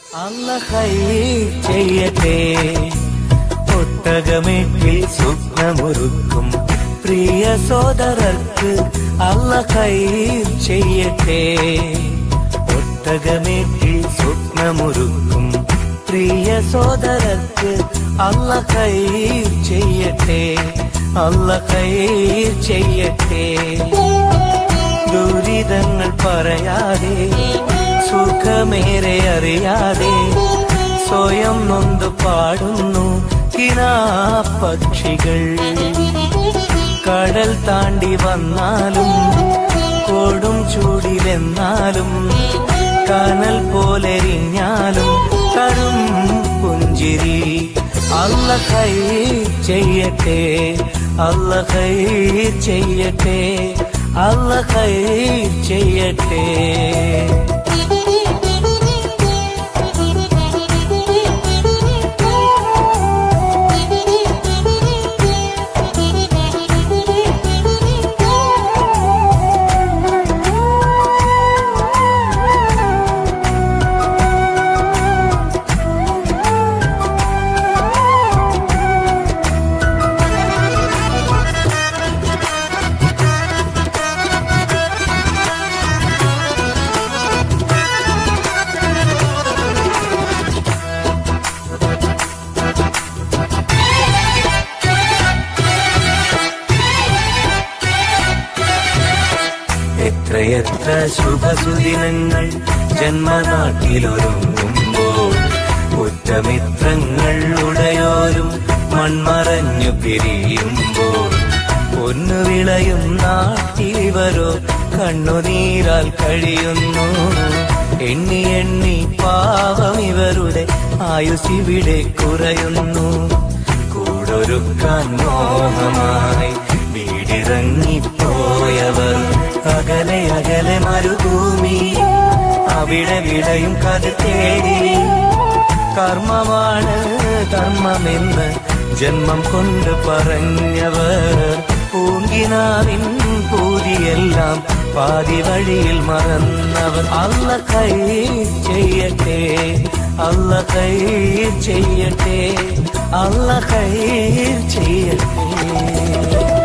അല്ല ഹൈർ ചെയ്യട്ടെ ഒട്ടകമേട്ടിൽ സ്വപ്നമൊരുക്കും പ്രിയ സോദരർക്ക് അല്ല ഹൈർ ചെയ്യട്ടെ ഒട്ടകമേട്ടിൽ സ്വപ്നമൊരുക്കും പ്രിയ സോദരർക്ക് അല്ല ഹൈർ ചെയ്യട്ടെ അല്ല ഹൈർ ചെയ്യട്ടെ ദുരിതങ്ങൾ പറയാതെ സുഖമേറെ അറിയാതെ സ്വയം നൊന്ത് പാടുന്നു കിനാപക്ഷികൾ കടൽ താണ്ടി വന്നാലും കൊടും ചൂടിലെന്നാലും കനൽ പോലെരിഞ്ഞാലും തരും പുഞ്ചിരി അല്ല കൈ ചെയ്യട്ടെ അല്ല കൈ ചെയ്യട്ടെ അല്ല കൈ ചെയ്യട്ടെ എത്രയെത്ര ശുഭസുദിനങ്ങൾ ജന്മനാട്ടിലൊരുങ്ങുമ്പോൾ ഉറ്റമിത്രങ്ങൾ ഉടയോരും മൺമറഞ്ഞു പിരിയുമ്പോൾ പൊന്നു വിളയും നാട്ടിലിവരോ കണ്ണുനീരാൽ കഴിയുന്നു എണ്ണി എണ്ണി പാവം ഇവരുടെ ആയുസിവിടെ കുറയുന്നു കൂടൊരുക്കാൻ മോഹമായി വീടിറങ്ങിപ്പോയവർ അകലെ അകലെ മരുഭൂമി അവിടെ വിടയും കഥ തേടി കർമ്മമാണ് ധർമ്മമെന്ന് ജന്മം കൊണ്ട് പറഞ്ഞവർ പൂങ്കിനാവിൻ പൂതിയെല്ലാം പാതി വഴിയിൽ മറന്നവർ അല്ല കൈ ചെയ്യട്ടെ അല്ല കൈ ചെയ്യട്ടെ അല്ല കൈ ചെയ്യട്ടെ